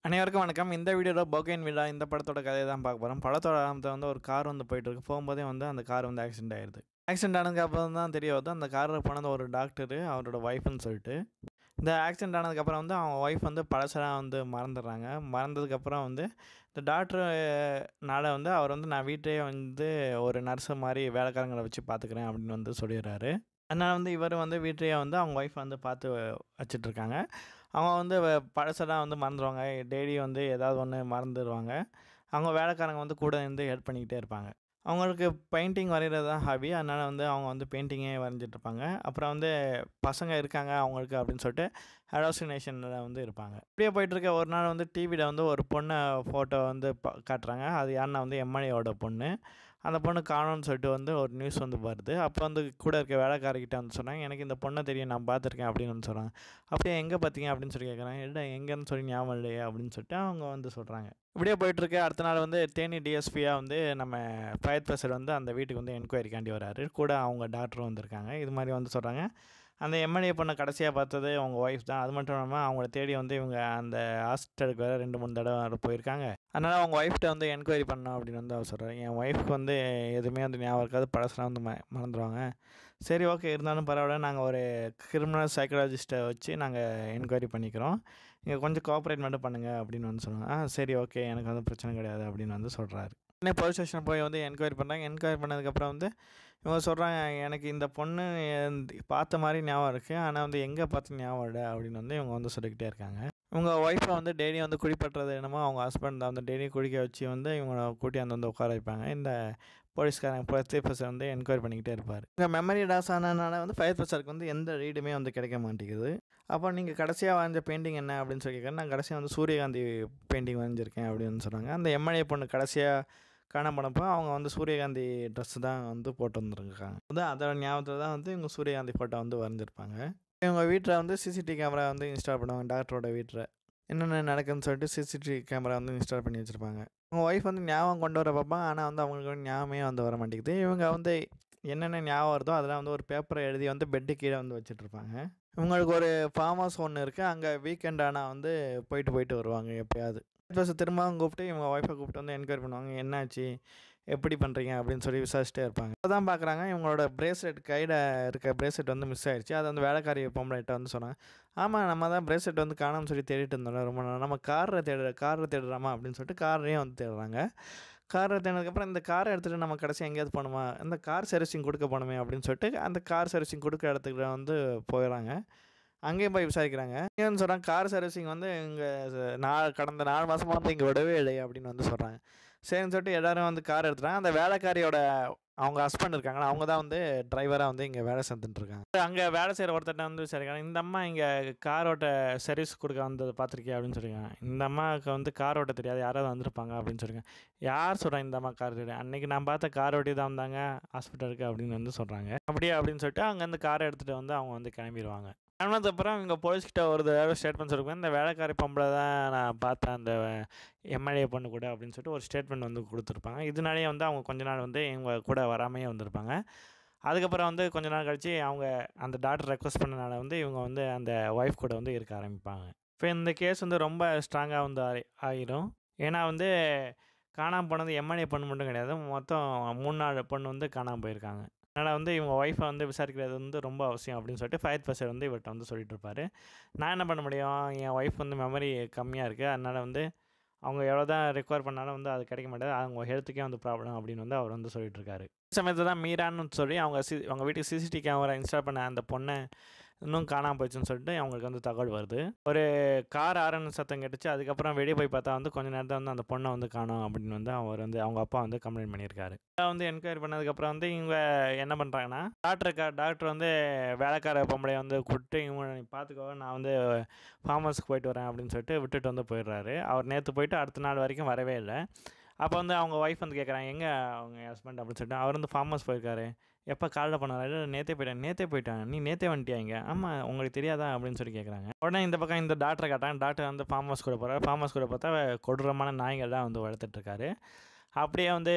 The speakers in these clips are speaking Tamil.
அனைவருக்கும் வணக்கம் இந்த வீடியோவில் போகேன் விழா இந்த படத்தோட கதையை தான் பார்க்க போகிறோம் படத்தோட ஆரம்பத்தில் வந்து ஒரு கார் வந்து போயிட்டு இருக்கு போகும்போதே வந்து அந்த கார் வந்து ஆக்சிடென்ட் ஆயிடுது ஆக்சிடென்ட் ஆனதுக்கு அப்புறம் தான் தெரிய வருது அந்த காரில் போனது ஒரு டாக்டரு அவரோட ஒய்ஃப்னு சொல்லிட்டு இந்த ஆக்சிடென்ட் ஆனதுக்கப்புறம் வந்து அவங்க ஒய்ஃப் வந்து பழசெல்லாம் வந்து மறந்துடுறாங்க மறந்ததுக்கப்புறம் வந்து இந்த டாக்டர்னால வந்து அவர் வந்து நான் வீட்டையே வந்து ஒரு நர்ஸு மாதிரி வேலைக்காரங்களை வச்சு பார்த்துக்கிறேன் அப்படின்னு வந்து சொல்லிடுறாரு அதனால் வந்து இவர் வந்து வீட்டையே வந்து அவங்க ஒய்ஃப் வந்து பார்த்து வச்சிட்ருக்காங்க அவங்க வந்து வ- பழசெல்லாம் வந்து மறந்துடுவாங்க டெய்லி வந்து ஏதாவது ஒன்று மறந்துடுவாங்க அவங்க வேலைக்காரங்க வந்து கூட இருந்து ஹெல்ப் பண்ணிக்கிட்டே இருப்பாங்க அவங்களுக்கு பெயிண்டிங் வரைகிறது தான் ஹாபி அதனால் வந்து அவங்க வந்து பெயிண்டிங்கே வரைஞ்சிட்டு இருப்பாங்க அப்புறம் வந்து பசங்க இருக்காங்க அவங்களுக்கு அப்படின்னு சொல்லிட்டு ஹலோசினேஷனில் வந்து இருப்பாங்க இப்படியே போயிட்டு இருக்க ஒரு நாள் வந்து டிவியில் வந்து ஒரு பொண்ணை ஃபோட்டோ வந்து ப- காட்டுறாங்க அது யாருன்னா வந்து எம்எல்ஏவோட பொண்ணு அந்த பொண்ணு காணோன்னு சொல்லிட்டு வந்து ஒரு நியூஸ் வந்து வருது அப்போ வந்து கூட இருக்க வேலைக்காரர்கிட்ட வந்து சொன்னாங்க எனக்கு இந்த பொண்ணை தெரியும் நான் பார்த்துருக்கேன் அப்படின்னு வந்து சொல்கிறாங்க அப்படியே எங்கே பார்த்தீங்க அப்படின்னு சொல்லி கேட்குறாங்க இல்லை எங்கேன்னு சொல்லி ஞாபகம் இல்லையே அப்படின்னு சொல்லிட்டு அவங்க வந்து சொல்கிறாங்க இப்படியே போயிட்டுருக்கு அடுத்த நாள் வந்து தேனி டிஎஸ்பியாக வந்து நம்ம ஃபயர் பிரசர் வந்து அந்த வீட்டுக்கு வந்து என்கொயரிக்காண்டி வராரு கூட அவங்க டாக்டரும் வந்திருக்காங்க இது மாதிரி வந்து சொல்கிறாங்க அந்த எம்எல்ஏ பொண்ணை கடைசியாக பார்த்தது அவங்க ஒய்ஃப் தான் அது மட்டும் இல்லாமல் அவங்கள தேடி வந்து இவங்க அந்த ஹாஸ்பிட்டலுக்கு வேறு ரெண்டு மூணு தடவை போயிருக்காங்க அதனால் அவங்க ஒய்ஃப்ட்ட வந்து என்கொயரி பண்ணோம் அப்படின்னு வந்து அவர் சொல்கிறார் என் ஒய்ஃப்க்கு வந்து எதுவுமே வந்து ஞாபகம் இருக்காது பழசெல்லாம் வந்து ம மறந்துடுவாங்க சரி ஓகே இருந்தாலும் பரவாயில்ல நாங்கள் ஒரு கிரிமினல் சைக்காலஜிஸ்ட்டை வச்சு நாங்கள் என்கொயரி பண்ணிக்கிறோம் நீங்கள் கொஞ்சம் கோஆப்ரேட் மட்டும் பண்ணுங்கள் அப்படின்னு வந்து சொல்லுவாங்க ஆ சரி ஓகே எனக்கு வந்து பிரச்சனை கிடையாது அப்படின்னு வந்து சொல்கிறாரு உடனே போலீஸ் ஸ்டேஷன் போய் வந்து என்கொயரி பண்ணுறாங்க என்கொயரி பண்ணதுக்கப்புறம் வந்து இவங்க சொல்கிறாங்க எனக்கு இந்த பொண்ணு இந்த- பார்த்த மாதிரி ஞாபகம் இருக்குது ஆனால் வந்து எங்கே பார்த்து ஞாபகம் இல்லை அப்படின்னு வந்து இவங்க வந்து சொல்லிக்கிட்டே இருக்காங்க இவங்க ஒய்ஃபை வந்து டெய்லி வந்து குடிப்பட்டுறது என்னமோ அவங்க ஹஸ்பண்ட் வந்து டெய்லி குடிக்க வச்சு வந்து இவங்களை கூட்டியாந்து வந்து உட்கார வைப்பாங்க இந்த போலீஸ்காரங்க பிரஸ்தீப் பிரசர் வந்து என்கொயரி பண்ணிக்கிட்டே இருப்பார் இங்கே மெமரி லாஸ் ஆனதுனால வந்து ஃபயர் பிரசருக்கு வந்து எந்த ரீடுமே வந்து கிடைக்க மாட்டேங்குது அப்போ நீங்கள் கடைசியாக வரைஞ்ச பெயிண்டிங் என்ன அப்படின்னு சொல்லி கேட்குறேன் நான் கடைசியாக வந்து சூரியகாந்தி பெயிண்டிங் வரைஞ்சிருக்கேன் அப்படின்னு சொன்னாங்க அந்த எம்எல்ஏ பொண்ணு கடைசியாக காணாம போனப்போ அவங்க வந்து சூரியகாந்தி ட்ரெஸ் தான் வந்து போட்டு வந்துருக்காங்க அதான் அதோட ஞாபகத்தில் தான் வந்து இவங்க சூரியகாந்தி ஃபோட்டோ வந்து வரைஞ்சிருப்பாங்க இவங்க வீட்டில் வந்து சிசிடிவி கேமரா வந்து இன்ஸ்டால் பண்ணுவாங்க டாக்டரோட வீட்டில் என்னென்ன நடக்குதுன்னு சொல்லிட்டு சிசிடிவி கேமரா வந்து இன்ஸ்டால் பண்ணி வச்சுருப்பாங்க அவங்க ஒய்ஃப் வந்து ஞாபகம் கொண்டு வர பார்ப்பாங்க ஆனால் வந்து அவங்களுக்கு வந்து ஞாபகமே வந்து வர மாட்டேங்குது இவங்க வந்து என்னென்ன ஞாபகம் வருதோ அதெல்லாம் வந்து ஒரு பேப்பரை எழுதி வந்து பெட்டு கீழே வந்து வச்சுட்டு இருப்பாங்க இவங்களுக்கு ஒரு ஃபார்ம் ஹவுஸ் ஒன்று இருக்குது அங்கே வீக்கெண்ட் ஆனால் வந்து போயிட்டு போயிட்டு வருவாங்க எப்பயாவது ப்ளஸ் திரும்பவும் கூப்பிட்டு இவங்க ஒய்ஃபை கூப்பிட்டு வந்து என்கொயரி பண்ணுவாங்க என்னாச்சு எப்படி பண்ணுறீங்க அப்படின்னு சொல்லி விசாரிச்சுட்டே இருப்பாங்க அப்போ தான் பார்க்குறாங்க இவங்களோட பிரேஸ்லெட் கையில் இருக்க பிரேஸ்லெட் வந்து மிஸ் ஆயிடுச்சு அதை வந்து வேலைக்காரி பொம்பளைகிட்ட வந்து சொன்னாங்க ஆமாம் நம்ம தான் பிரேஸ்லெட் வந்து காணாமல் சொல்லி தேடிட்டு இருந்தோம்ல ரொம்ப நாள் நம்ம காரில் தேடுற காரில் தேடுறாமா அப்படின்னு சொல்லிட்டு கார்லேயும் வந்து தேடுறாங்க காரை தேடினதுக்கப்புறம் இந்த காரை எடுத்துகிட்டு நம்ம கடைசி எங்கேயாவது போகணுமா இந்த கார் சர்வீசிங் கொடுக்க போகணுமே அப்படின்னு சொல்லிட்டு அந்த கார் சர்வீசிங் கொடுக்குற இடத்துக்கு வந்து போயிடறாங்க அங்கேயும் போய் விசாரிக்கிறாங்க ஏன்னு சொல்கிறாங்க கார் சர்வீசிங் வந்து இங்கே நாள் கடந்த நாலு மாதமாக வந்து இங்கே விடவே இல்லை அப்படின்னு வந்து சொல்கிறாங்க சரின்னு சொல்லிட்டு எல்லோரும் வந்து கார் எடுத்துட்டாங்க அந்த வேலைக்காரியோட அவங்க ஹஸ்பண்ட் இருக்காங்களா அவங்க தான் வந்து டிரைவராக வந்து இங்கே வேலை செஞ்சுட்டு இருக்காங்க அங்கே வேலை செய்கிற ஒருத்தட்ட வந்து விசாரிக்கிறாங்க இந்த அம்மா இங்கே காரோட்ட சர்வீஸ் கொடுக்க வந்தது பார்த்துருக்கியா அப்படின்னு சொல்லியிருக்காங்க இந்த அம்மாவுக்கு வந்து கார் ஓட்ட தெரியாது யாராவது வந்திருப்பாங்க அப்படின்னு சொல்லியிருக்காங்க யார் சொல்கிறாங்க இந்த அம்மா கார் தெரியும் அன்றைக்கி நான் பார்த்த கார் ஓட்டி தான் வந்தாங்க ஹாஸ்பிட்டலுக்கு அப்படின்னு வந்து சொல்கிறாங்க அப்படியே அப்படின்னு சொல்லிட்டு அங்கேருந்து காரை எடுத்துகிட்டு வந்து அவங்க வந்து கிளம்பிடுவாங்க கிளம்பினதுக்கப்புறம் இவங்க போலீஸ்கிட்ட ஒரு தடவை ஸ்டேட்மெண்ட் சொல்லிருக்கேன் இந்த வேலைக்காரி பொம்பளை தான் நான் பார்த்தேன் அந்த எம்எல்ஏ பொண்ணு கூட அப்படின்னு சொல்லிட்டு ஒரு ஸ்டேட்மெண்ட் வந்து கொடுத்துருப்பாங்க இதனாலேயே வந்து அவங்க கொஞ்ச நாள் வந்து இவங்க கூட வராமையே வந்திருப்பாங்க அதுக்கப்புறம் வந்து கொஞ்ச நாள் கழித்து அவங்க அந்த டாக்டர் ரெக்வஸ்ட் பண்ணனால வந்து இவங்க வந்து அந்த ஒய்ஃப் கூட வந்து இருக்க ஆரம்பிப்பாங்க இப்போ இந்த கேஸ் வந்து ரொம்ப ஸ்ட்ராங்காக வந்து ஆயி- ஆயிரும் ஏன்னா வந்து காணாமல் போனது எம்எல்ஏ பொண்ணு மட்டும் கிடையாது மொத்தம் மூணு நாலு பொண்ணு வந்து காணாமல் போயிருக்காங்க அதனால் வந்து இவங்க ஒய்ஃபை வந்து விசாரிக்கிறது வந்து ரொம்ப அவசியம் அப்படின்னு சொல்லிட்டு ஃபயர் பிரசர் வந்து இவர்கிட்ட வந்து சொல்லிட்டு இருப்பாரு நான் என்ன பண்ண முடியும் என் ஒய்ஃப் வந்து மெமரி கம்மியாக இருக்குது அதனால் வந்து அவங்க எவ்வளோ தான் ரெக்வயர் பண்ணாலும் வந்து அது கிடைக்க மாட்டேது அவங்க ஹெல்த்துக்கே வந்து ப்ராப்ளம் அப்படின்னு வந்து அவர் வந்து சொல்லிட்டு இருக்காரு சமயத்தில் தான் மீரான்னு சொல்லி அவங்க சி அவங்க வீட்டுக்கு சிசிடிவி கேமரா இன்ஸ்டால் பண்ண அந்த பொண்ணை இன்னும் காணாமல் போச்சுன்னு சொல்லிட்டு அவங்களுக்கு வந்து தகவல் வருது ஒரு கார் ஆரன் சத்தம் கேட்டுச்சு அதுக்கப்புறம் வெளியே போய் பார்த்தா வந்து கொஞ்ச நேரத்தில் வந்து அந்த பொண்ணை வந்து காணோம் அப்படின்னு வந்து அவர் வந்து அவங்க அப்பா வந்து கம்ப்ளைண்ட் பண்ணியிருக்காரு அதை வந்து என்கொயரி பண்ணதுக்கப்புறம் வந்து இவங்க என்ன பண்ணுறாங்கன்னா டாக்டருக்கா டாக்டர் வந்து வேலைக்கார பொம்பளை வந்து கூப்பிட்டு இவங்க நீ பார்த்துக்கோ நான் வந்து ஃபார்மர்ஸ்க்கு போயிட்டு வரேன் அப்படின்னு சொல்லிட்டு விட்டுட்டு வந்து போயிடுறாரு அவர் நேற்று போயிட்டு அடுத்த நாள் வரைக்கும் வரவே இல்லை அப்போ வந்து அவங்க ஒய்ஃப் வந்து கேட்குறாங்க எங்கே அவங்க ஹஸ்பண்ட் அப்படின்னு சொல்லிட்டு அவர் வந்து ஃபார்மர்ஸ் போயிருக்காரு எப்போ காலைல பண்ணாரு இல்லை நேற்றே போயிட்டேன் நேற்றே போயிட்டாங்க நீ நேற்றே வந்துட்டியா இங்கே ஆமாம் உங்களுக்கு தெரியாதா அப்படின்னு சொல்லி கேட்குறாங்க உடனே இந்த பக்கம் இந்த டாக்டரை கேட்டாங்க டாக்டர் வந்து ஃபார்மர்ஸ் கூட போகிறார் ஃபார்மர்ஸ் கூட பார்த்தா கொடூரமான நாய்கள் தான் வந்து வளர்த்துட்ருக்காரு அப்படியே வந்து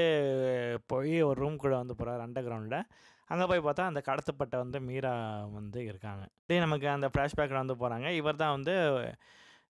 போய் ஒரு ரூம் கூட வந்து போகிறார் அண்டர் கிரவுண்டில் அங்கே போய் பார்த்தா அந்த கடத்தப்பட்ட வந்து மீரா வந்து இருக்காங்க அப்படியே நமக்கு அந்த ஃப்ளாஷ்பேக்கில் வந்து போகிறாங்க இவர் தான் வந்து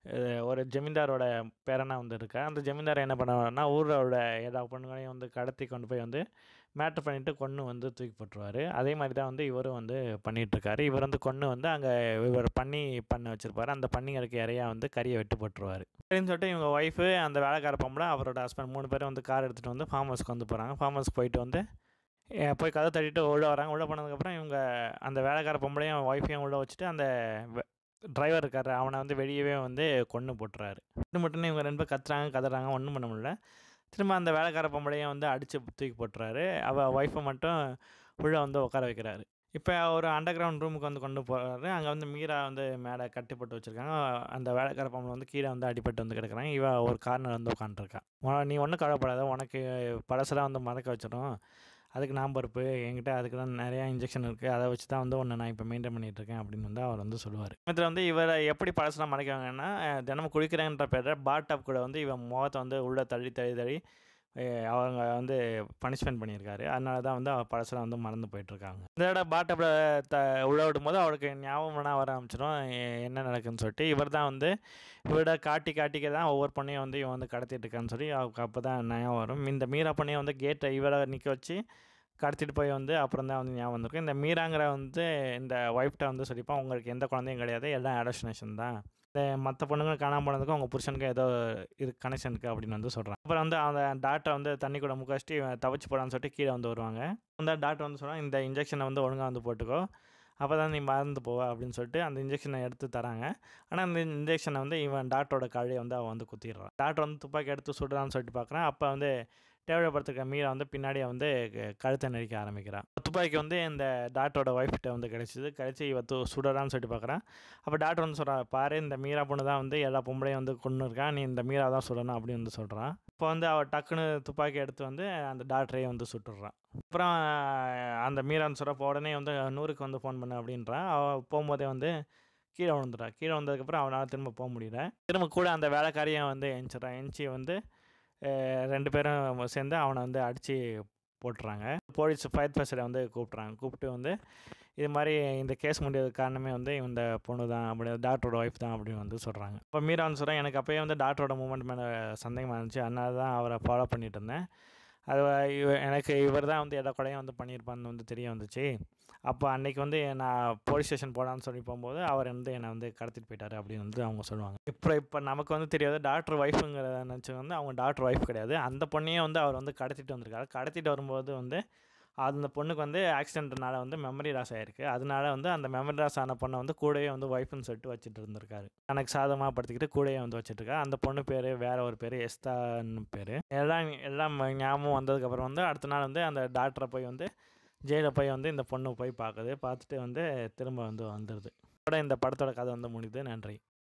அஹ், ஒரு ஜமீன்தாரோட பேரனா வந்து இருக்கா அந்த ஜமீன்தார் என்ன பண்ணுவாருன்னா ஊரோட எல்லா பொண்ணுங்களையும் வந்து கடத்தி கொண்டு போய் வந்து மேட்ரு பண்ணிட்டு கொன்று வந்து தூக்கி போட்டுருவாரு அதே மாதிரி தான் வந்து இவரும் வந்து பண்ணிட்டு இருக்காரு இவர் வந்து கொன்று வந்து அங்கே இவர் பண்ணி பண்ண வச்சிருப்பாரு அந்த பண்ணிங்களுக்கு இறையா வந்து கறியை வெட்டி போட்டுருவாரு சரின்னு சொல்லிட்டு இவங்க ஒய்ஃபு அந்த வேலைக்கார பொம்பளை அவரோட ஹஸ்பண்ட் மூணு பேரும் வந்து கார் எடுத்துகிட்டு வந்து ஃபார்ம் ஹவுஸ்க்கு வந்து போகிறாங்க ஃபார்ம் ஹவுஸ்க்கு போயிட்டு வந்து அஹ் போய் கதை தட்டிட்டு உள்ளே வராங்க உள்ளே போனதுக்கப்புறம் இவங்க அந்த வேலைக்கார பொம்பளையும் ஒய்ஃபையும் உள்ளே வச்சுட்டு அந்த டிரைவர் இருக்காரு அவனை வந்து வெளியவே வந்து கொன்று போட்டுறாரு இது மட்டும் இவங்க ரெண்டு பேர் கத்துறாங்க கதறாங்க ஒன்றும் பண்ண முடியல திரும்ப அந்த வேலைக்கார பொம்பளையும் வந்து அடித்து தூக்கி போட்டுறாரு அவள் ஒய்ஃபை மட்டும் உள்ளே வந்து உட்கார வைக்கிறாரு இப்போ ஒரு அண்டர் கிரவுண்ட் ரூமுக்கு வந்து கொண்டு போகிறாரு அங்கே வந்து மீரா வந்து மேலே கட்டி போட்டு வச்சுருக்காங்க அந்த வேலைக்கார பொம்பளை வந்து கீழே வந்து அடிபட்டு வந்து கிடக்குறாங்க இவ ஒரு கார்னர் வந்து உட்காந்துருக்கா நீ ஒன்றும் கவலைப்படாத உனக்கு பழசெல்லாம் வந்து மறக்க வச்சிடும் அதுக்கு நான் பொறுப்பு என்கிட்ட அதுக்கு தான் நிறையா இன்ஜெக்ஷன் இருக்குது அதை வச்சு தான் வந்து ஒன்று நான் இப்போ மெயின்டைன் பண்ணிட்டு இருக்கேன் அப்படின்னு வந்து அவர் வந்து சொல்லுவார் இதில் வந்து இவரை எப்படி பழசெல்லாம் மறைக்காங்கன்னா அஹ், தினமும் குளிக்கிறேன்ற பேரில் பாட்டாப் கூட வந்து இவன் முகத்தை வந்து உள்ளே தள்ளி தள்ளி தள்ளி அஹ், அவங்க வந்து பனிஷ்மெண்ட் பண்ணியிருக்காரு அதனால தான் வந்து அவர் பழசெல்லாம் வந்து மறந்து போயிட்டுருக்காங்க இந்த தடவை பாட்டப்பில் த உள்ள விடும்போது அவருக்கு ஞாபகம்னா வர ஆரம்பிச்சிடும் எ- என்ன நடக்குதுன்னு சொல்லிட்டு இவர் தான் வந்து இவரோட காட்டி காட்டிக்க தான் ஒவ்வொரு பொண்ணையும் வந்து இவன் வந்து கடத்திட்டு இருக்கான்னு சொல்லி அவருக்கு அப்போ தான் ஞாபகம் வரும் இந்த மீரா பொண்ணையை வந்து கேட்டை இவரை நிற்க வச்சு கடத்திட்டு போய் வந்து அப்புறம் தான் வந்து ஞாபகம் வந்திருக்கும் இந்த மீராங்கிற வந்து இந்த ஒய்ஃப்ட்ட வந்து சொல்லிப்பான் உங்களுக்கு எந்த குழந்தையும் கிடையாது எல்லாம் அடோஷனேஷன் தான் இந்த மற்ற பொண்ணுங்க காணாமல் போனதுக்கும் அவங்க புருஷனுக்கு ஏதோ இது கனெக்ஷன் இருக்குது அப்படின்னு வந்து சொல்கிறான் அப்புறம் வந்து அந்த டாக்டர் வந்து தண்ணி கூட முக்க வச்சுட்டு இவன் தவச்சு போடான்னு சொல்லிட்டு கீழே வந்து வருவாங்க அந்த டாக்டர் வந்து சொல்கிறான் இந்த இன்ஜெக்ஷனை வந்து ஒழுங்காக வந்து போட்டுக்கோ அப்போ தான் நீ மறந்து போவ அப்படின்னு சொல்லிட்டு அந்த இன்ஜெக்ஷனை எடுத்து தராங்க ஆனால் அந்த இன்ஜெக்ஷனை வந்து இவன் டாக்டரோட கழையை வந்து அவன் வந்து குத்திடுறான் டாக்டர் வந்து துப்பாக்கி எடுத்து சுடுறான்னு சொல்லிட்டு பார்க்குறான் அப்போ வந்து தேவைப்படுத்துக்க மீரா வந்து பின்னாடியே வந்து க- கழுத்தை நெரிக்க ஆரம்பிக்கிறான் துப்பாக்கி வந்து இந்த டாக்டரோட ஒய்ஃப்கிட்ட வந்து கிடச்சிது கிடச்சி இவ து சுடறான்னு சொல்லிட்டு பார்க்குறான் அப்போ டாக்டர் வந்து சொல்கிறா பாரு இந்த மீரா பொண்ணு தான் வந்து எல்லா பொம்பளையும் வந்து கொண்டு இருக்கான் நீ இந்த மீரா தான் சுடணும் அப்படின்னு வந்து சொல்கிறான் இப்போ வந்து அவள் டக்குன்னு துப்பாக்கி எடுத்து வந்து அந்த டாக்டரையே வந்து சுட்டுடுறான் அப்புறம் அந்த மீரான்னு சொல்கிறப்ப உடனே வந்து நூறுக்கு வந்து ஃபோன் பண்ணு அப்படின்றான் அவள் போகும்போதே வந்து கீழே விழுந்துட்டா கீழே வந்ததுக்கப்புறம் அவனால் திரும்ப போக முடியல திரும்ப கூட அந்த வேலைக்காரியை வந்து எஞ்சிட்றான் எஞ்சி வந்து அஹ், ரெண்டு பேரும் சேர்ந்து அவனை வந்து அடித்து போட்டுறாங்க போலீஸ் ஃபயர் ஃபர்ஸ்டை வந்து கூப்பிட்றாங்க கூப்பிட்டு வந்து இது மாதிரி இந்த கேஸ் முடியாததுக்கு காரணமே வந்து இந்த பொண்ணு தான் அப்படி டாக்டரோட ஒய்ஃப் தான் அப்படின்னு வந்து சொல்கிறாங்க இப்போ மீரா வந்து சொல்கிறேன் எனக்கு அப்போயே வந்து டாக்டரோட மூமெண்ட் மேலே சந்தேகமாக இருந்துச்சு அதனால தான் அவரை ஃபாலோ பண்ணிட்டு இருந்தேன் அது வ- இவ- எனக்கு இவர் தான் வந்து எல்லா கொலையும் வந்து பண்ணியிருப்பான்னு வந்து தெரிய வந்துச்சு அப்போ அன்னைக்கு வந்து நான் போலீஸ் ஸ்டேஷன் போடான்னு சொல்லி போகும்போது அவர் வந்து என்னை வந்து கடத்திட்டு போயிட்டாரு அப்படின்னு வந்து அவங்க சொல்லுவாங்க இப்போ இப்போ நமக்கு வந்து தெரியாது டாக்டர் ஒய்ஃபுங்கிறத நினச்சி வந்து அவங்க டாக்டர் ஒய்ஃப் கிடையாது அந்த பொண்ணையே வந்து அவர் வந்து கடத்திட்டு வந்திருக்காரு கடத்திட்டு வரும்போது வந்து அந்த பொண்ணுக்கு வந்து ஆக்சிடென்ட்னால வந்து மெமரி லாஸ் ஆயிருக்கு அதனால வந்து அந்த மெமரி லாஸ் ஆன பொண்ணை வந்து கூடவே வந்து ஒய்ஃப்னு சொல்லிட்டு வச்சுட்டு இருந்திருக்காரு எனக்கு சாதகமாக படுத்திக்கிட்டு கூடவே வந்து வச்சுட்டு இருக்காரு அந்த பொண்ணு பேர் வேற ஒரு பேர் எஸ்தான்னு பேர் எல்லாம் எல்லாம் ஞாபகம் வந்ததுக்கப்புறம் வந்து அடுத்த நாள் வந்து அந்த டாக்டரை போய் வந்து ஜெயிலில் போய் வந்து இந்த பொண்ணு போய் பார்க்குது பார்த்துட்டு வந்து திரும்ப வந்து வந்துடுது இதோட இந்த படத்தோட கதை வந்து முடியுது நன்றி